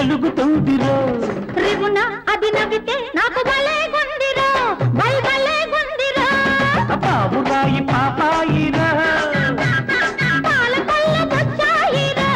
వెలుగుతుందిరో రివున అది నవ్వితే నాకు భలే గుందిరో బల్ భలే గుందిరో పావురాయి పాపాయిరా పాల పళ్ళ బొచ్చాయిరో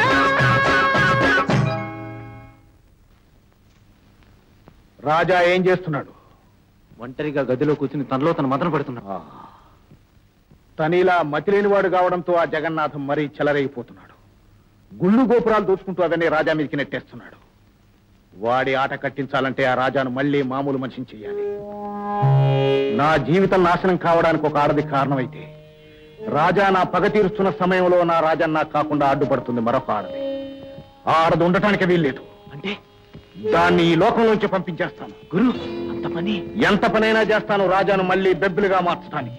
రాజా ఏం చేస్తున్నాడు ఒంటరిగా గదిలో కూర్చుని తనలో తన మదన పడుతున్నాడు తనిలా మతిలేనివాడు కావడంతో ఆ జగన్నాథం మరీ చెలరేగిపోతున్నాడు గుళ్ళు గోపురాలు దోచుకుంటూ అవన్నీ రాజా మీదకి నెట్టేస్తున్నాడు వాడి ఆట కట్టించాలంటే ఆ రాజాను మళ్ళీ మామూలు మనిషిని చెయ్యాలి నా జీవితం నాశనం కావడానికి ఒక ఆడది కారణమైతే రాజా నా పగ తీరుస్తున్న సమయంలో నా రాజన్న కాకుండా అడ్డుపడుతుంది మరొక ఆడది ఆ ఆడది ఉండటానికి వీల్లేదు అంటే దాన్ని ఈ లోకంలోంచి పంపించేస్తాను గురు అంత పని ఎంత పనైనా చేస్తాను రాజాను మళ్ళీ బెబ్బులుగా మార్చడానికి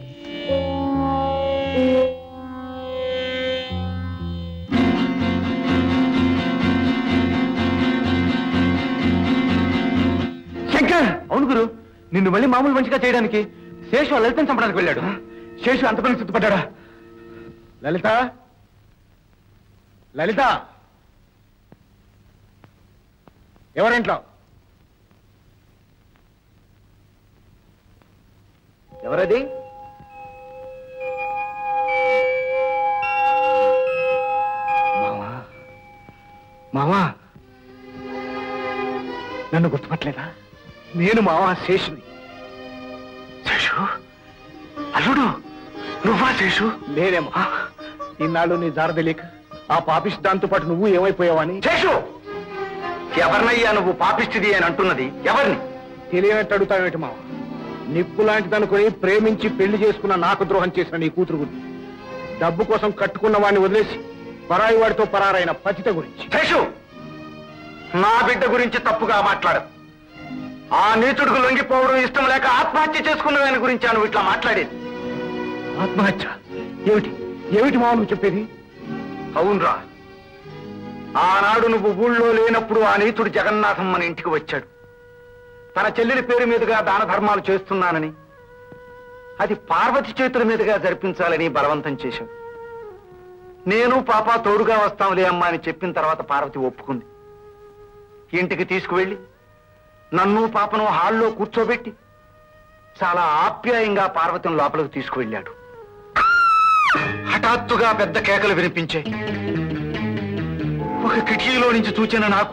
శంకర్ అవును గురు నిన్ను మళ్ళీ మామూలు మనిషిగా చేయడానికి శేషు ఆ లలితను చంపడానికి వెళ్ళాడు శేషు అంత పని సిద్ధపడ్డా లలిత లలిత ఎవరింట్లో ఎవరది మావా మావా నన్ను గుర్తుపట్టలేదా నేను మావా శేషుని శేషు అల్లుడు నువ్వా శేషు నేనేమా ఇన్నాళ్ళు నీ జార తెలియక ఆ పాపిష్ దాంతో పాటు నువ్వు ఏమైపోయావని శేషు ఎవరినయ్యా నువ్వు పాపిస్తుంది అని అంటున్నది ఎవరిని తెలియనట్టు అడుగుతావేంటి మావ నిప్పు లాంటిదనుకుని ప్రేమించి పెళ్లి చేసుకున్న నాకు ద్రోహం చేసిన నీ కూతురు గురించి డబ్బు కోసం కట్టుకున్న వాడిని వదిలేసి పరాయి వాడితో పరారైన పతిత గురించి శేషు నా బిడ్డ గురించి తప్పుగా మాట్లాడు ఆ నీచుడికి లొంగిపోవడం ఇష్టం లేక ఆత్మహత్య చేసుకున్న దాని గురించి నువ్వు ఇట్లా మాట్లాడేది ఆత్మహత్య ఏమిటి ఏమిటి మావ నువ్వు చెప్పేది అవునరా ఆనాడు నువ్వు ఊళ్ళో లేనప్పుడు ఆ నీచుడు జగన్నాథం మన ఇంటికి వచ్చాడు తన చెల్లెలి పేరు మీదుగా దాన ధర్మాలు చేస్తున్నానని అది పార్వతి చేతుల మీదుగా జరిపించాలని బలవంతం చేశాడు నేను పాప తోడుగా వస్తాంలే అమ్మా అని చెప్పిన తర్వాత పార్వతి ఒప్పుకుంది ఇంటికి తీసుకువెళ్ళి నన్ను పాపను హాల్లో కూర్చోబెట్టి చాలా ఆప్యాయంగా పార్వతిని లోపలికి తీసుకువెళ్ళాడు హఠాత్తుగా పెద్ద కేకలు వినిపించాయి ఒక కిటికీలో నుంచి చూచిన నాకు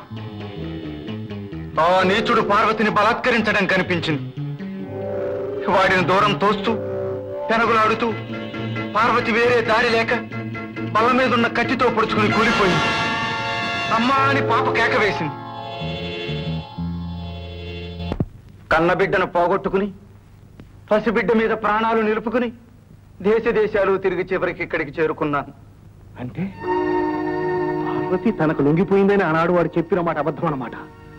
ఆ నీచుడు పార్వతిని బలాత్కరించడం కనిపించింది వాడిని దూరం తోస్తూ పెనగులాడుతూ పార్వతి వేరే దారి లేక బల్ల మీద ఉన్న కత్తితో పొడుచుకుని కూలిపోయింది అమ్మా అని పాప కేక వేసింది కన్నబిడ్డను పోగొట్టుకుని పసిబిడ్డ మీద ప్రాణాలు నిలుపుకుని దేశ దేశాలు తిరిగి చివరికి ఇక్కడికి చేరుకున్నాను అంటే పార్వతి తనకు లొంగిపోయిందని ఆనాడు వాడు చెప్పిన మాట అబద్ధం అన్నమాట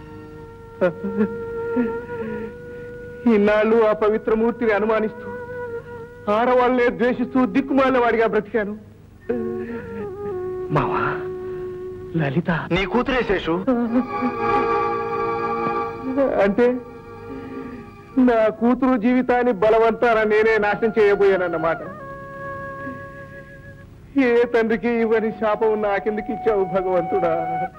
ఇన్నాళ్ళు ఆ పవిత్రమూర్తిని అనుమానిస్తూ ఆడవాళ్ళనే ద్వేషిస్తూ దిక్కుమాలిన వాడిగా బ్రతికాను మావా లలిత నీ కూతురే శేషు అంటే నా కూతురు జీవితాన్ని బలవంతాన నేనే నాశనం చేయబోయానన్నమాట ఏ తండ్రికి ఇవ్వని శాపం నాకెందుకు ఇచ్చావు భగవంతుడా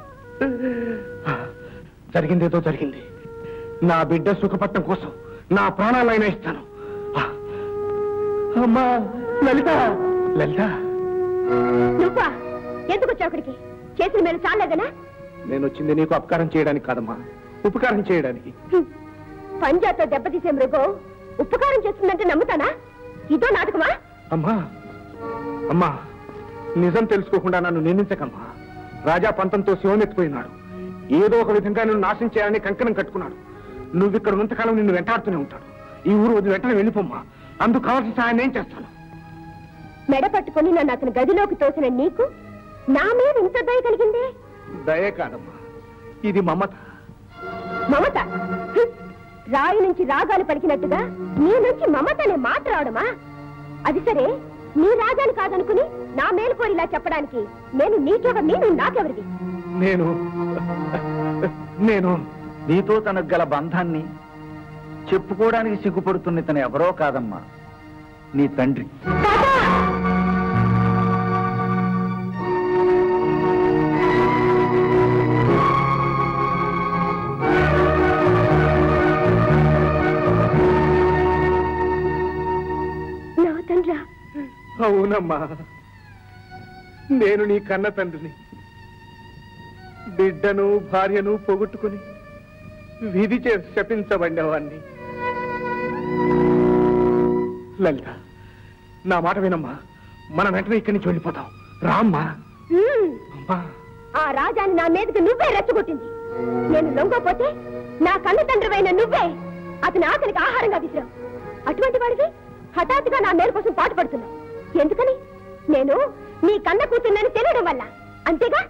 జరిగిందేదో జరిగింది నా బిడ్డ సుఖపట్టం కోసం నా ప్రాణాలైనా ఇస్తాను ఆ. అమ్మా లలిత లలిత నువ్వా ఎందుకు వచ్చావు అక్కడికి చేసిన మేలు చాలేదనా నేను వచ్చింది నీకు అపకారం చేయడానికి కాదమ్మా ఉపకారం చేయడానికి హ్మ్. పంజాతో దెబ్బతీసే మృగం ఉపకారం చేస్తుందంటే నమ్ముతానా ఇదో నాటకమా అమ్మా అమ్మా నిజం తెలుసుకోకుండా నన్ను నిందించకమ్మా రాజా పంతంతో శివమెత్తిపోయినాడు ఏదో ఒక విధంగా నిన్ను నాశనం చేయాలని కంకణం కట్టుకున్నాడు నువ్వు ఇక్కడ ఉన్నంతకాలం నిన్ను వెంటాడుతూనే ఉంటాడు ఈ ఊరు వదిలి వెంటనే వెళ్ళిపోమ్మా అందుకు కావాల్సిన సహాయం నేను చేస్తాను మెడ పట్టుకుని నన్ను అతని గదిలోకి తోసిన నీకు నా మీద ఇంత దయ కలిగిందే దయే కాదమ్మా ఇది మమత మమత హ్మ్. రాయి నుంచి రాగాలు పలికినట్టుగా నీ నుంచి మమత అనే మాట రావడమా అది సరే నీ రాగాలు కాదనుకుని నా మేలుకోరి ఇలా చెప్పడానికి నేను నీకెవరిని నువ్వు నాకెవరిది నేను నేను నీతో తనకు గల బంధాన్ని చెప్పుకోవడానికి సిగ్గుపడుతున్న తను ఎవరో కాదమ్మా నీ తండ్రి తాతా! అవునమ్మా నేను నీ కన్న తండ్రిని బిడ్డను భార్యను పోగొట్టుకుని విధి చే శపించబడినవాణ్ణి లలిత నా మాట వినమ్మా మనం వెంటనే ఇక్కడి నుంచి వెళ్ళిపోతాం రామ్మా ఉమ్, అమ్మా ఆ రాజాని నా మీదకి నువ్వే రెచ్చగొట్టింది నేను లొంగపోతే నా కన్న తండ్రివైన నువ్వే అతని ఆకలికి ఆహారంగా విసిరావు అటువంటి వాడివి హఠాత్తుగా నా మేలు కోసం పాటు పడుతున్నావు ఎందుకని నేను నీ కన్న కూతున్నని తెలియడం వల్ల అంతేగా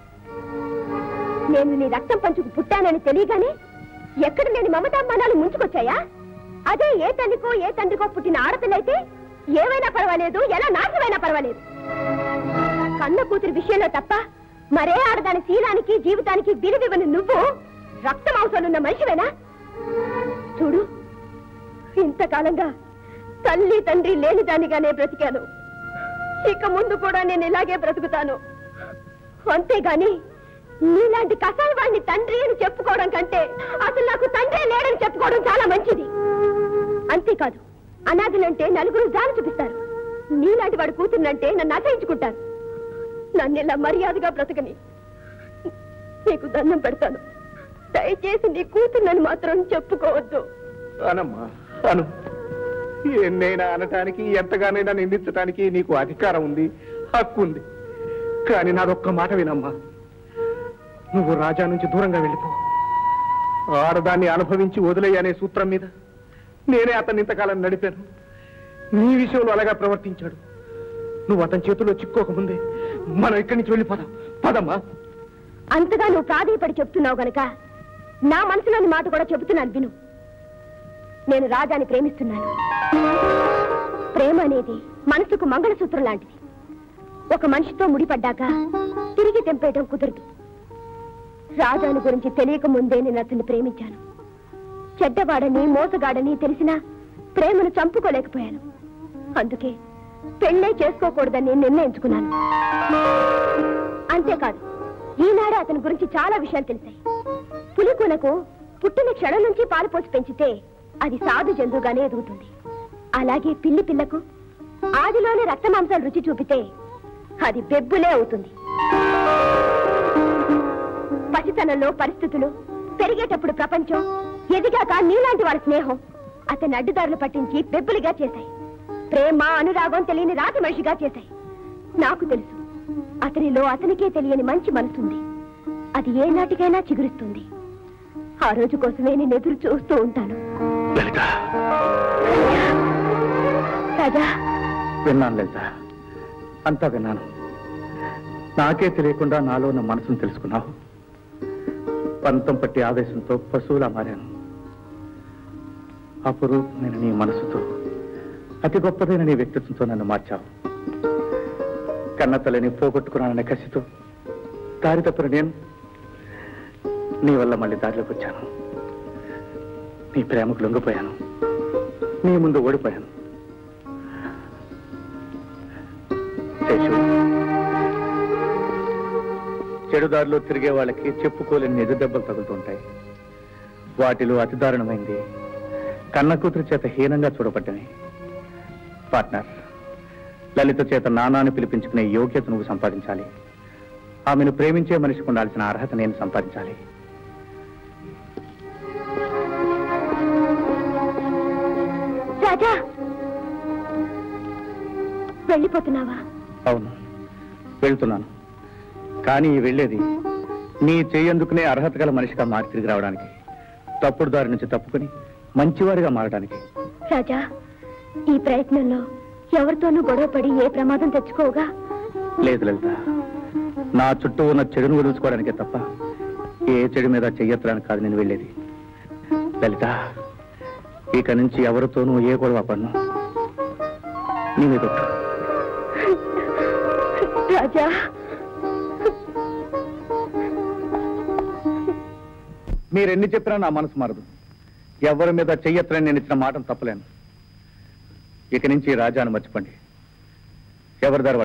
నేను నీ రక్తం పంచుకు పుట్టానని తెలియగానే ఎక్కడ లేని మమతామ్మానాలు ముంచుకొచ్చాయా అదే ఏ తల్లికో ఏ తండ్రికో పుట్టిన ఆడపిల్లైతే ఏమైనా పర్వాలేదు ఎలా నాశనమైనా పర్వాలేదు కన్న కూతురి విషయంలో తప్ప మరే ఆడదాని శీలానికి జీవితానికి విలువివ్వని నువ్వు రక్త మాంసాలున్న మనిషివేనా చూడు ఇంతకాలంగా తల్లి తండ్రి లేని దానిగానే బ్రతికాను ఇక ముందు కూడా నేను ఇలాగే బ్రతుకుతాను అంతేగాని నీలాంటి కసాయి తండ్రి అని చెప్పుకోవడం కంటే అసలు నాకు తండ్రి లేడని చెప్పుకోవడం చాలా మంచిది అంతేకాదు అనాథలంటే నలుగురు జాలి చూపిస్తారు నీలాంటి వాడు కూతుర్నంటే నన్ను అసహించుకుంటారు నన్ను ఇలా మర్యాదగా బ్రతకని నీకు దండం పెడతాను దయచేసి నీ కూతుర్నని మాత్రం చెప్పుకోవద్దు అనమ్మా అను ఎన్నైనా అనటానికి ఎంతగానైనా నిందించటానికి నీకు అధికారం ఉంది హక్కు ఉంది కానీ నాదొక్క మాట వినమ్మా నువ్వు రాజా నుంచి దూరంగా వెళ్ళిపో ఆడదాన్ని అనుభవించి వదిలేయనే సూత్రం మీద నేనే అతన్ని ఇంతకాలం నడిపాను నీ విషయంలో అలాగా ప్రవర్తించాడు నువ్వు అతని చేతుల్లో చిక్కోకముందే మనం ఇక్కడి నుంచి వెళ్ళిపోదాం పదమ్మా అంతగా నువ్వు ప్రాధేయపడి చెప్తున్నావు గనక నా మనసులోని మాట కూడా చెబుతున్నాను విను నేను రాజాని ప్రేమిస్తున్నాను ప్రేమ అనేది మనసుకు మంగళసూత్రం లాంటిది ఒక మనిషితో ముడిపడ్డాక తిరిగి తెంపేయడం కుదరదు రాజాని గురించి తెలియక ముందే నేను అతన్ని ప్రేమించాను చెడ్డవాడని మోసగాడని తెలిసినా ప్రేమను చంపుకోలేకపోయాను అందుకే పెళ్ళే చేసుకోకూడదని నిర్ణయించుకున్నాను అంతేకాదు ఈనాడే అతని గురించి చాలా విషయాలు తెలిసాయి పులికూనకు పుట్టిన క్షణం నుంచి పాలు పోసి పెంచితే అది సాధు జంతువుగానే ఎదుగుతుంది అలాగే పిల్లి పిల్లకు ఆదిలోనే రక్త మాంసాలు రుచి చూపితే అది బెబ్బులే అవుతుంది పసితనంలో పరిస్థితులు పెరిగేటప్పుడు ప్రపంచం ఎదిగాక నీలాంటి వారి స్నేహం అతని అడ్డుదారులు పట్టించి బెబ్బులిగా చేశాయి ప్రేమ అనురాగం తెలియని రాతి మనిషిగా చేశాయి నాకు తెలుసు అతనిలో అతనికే తెలియని మంచి మనసుంది అది ఏ నాటికైనా చిగురిస్తుంది ఆ రోజు కోసమే నేను ఎదురు చూస్తూ ఉంటాను లలిత రాజా విన్నాను లలిత అంతా విన్నాను నాకే తెలియకుండా నాలో ఉన్న మనసును తెలుసుకున్నావు పంతం పట్టి ఆవేశంతో పశువులా మారాను అపురూపమైన నీ మనసుతో అతి గొప్పదైన నీ వ్యక్తిత్వంతో నన్ను మార్చావు కన్న తల్లిని పోగొట్టుకున్నాననే కసితో దారి తప్పిన నేను నీ వల్ల మళ్ళీ దారిలోకి వచ్చాను నీ ప్రేమకు లొంగిపోయాను నీ ముందు ఓడిపోయాను శేషు చెడుదారిలో తిరిగే వాళ్ళకి చెప్పుకోలేని నిజ దెబ్బలు తగులుతుంటాయి వాటిలో అతి దారుణమైంది కన్న కూతురు చేత హీనంగా చూడబడ్డని పార్ట్నర్ లలిత చేత నానాన్ని పిలిపించుకునే యోగ్యత నువ్వు సంపాదించాలి ఆమెను ప్రేమించే మనిషికి ఉండాల్సిన అర్హత నేను సంపాదించాలి రాజా వెళ్ళిపోతున్నావా అవును వెళ్తున్నాను కానీ ఈ వెళ్ళేది నీ చేయందుకునే అర్హత గల మనిషిగా మారి తిరిగి రావడానికి తప్పుడు దారి నుంచి తప్పుకుని మంచివాడిగా మారడానికి రాజా ఈ ప్రయత్నంలో ఎవరితోనూ గొడవపడి ఏ ప్రమాదం తెచ్చుకోగా లేదు లలిత నా చుట్టూ ఉన్న చెడును వదులుచుకోవడానికే తప్ప ఏ చెడు మీద చెయ్యెత్తడానికి కాదు నేను వెళ్ళేది లలిత ఇక నుంచి ఎవరితోనూ ఏ గొడవ పన్ను నీ మీద ఒట్టు. రాజా మీరెన్ని చెప్పినా నా మనసు మారదు ఎవరి మీద చెయ్యెత్తని నేను ఇచ్చిన మాటను తప్పలేను ఇక నుంచి రాజాను మర్చిపోండి ఎవరి దారి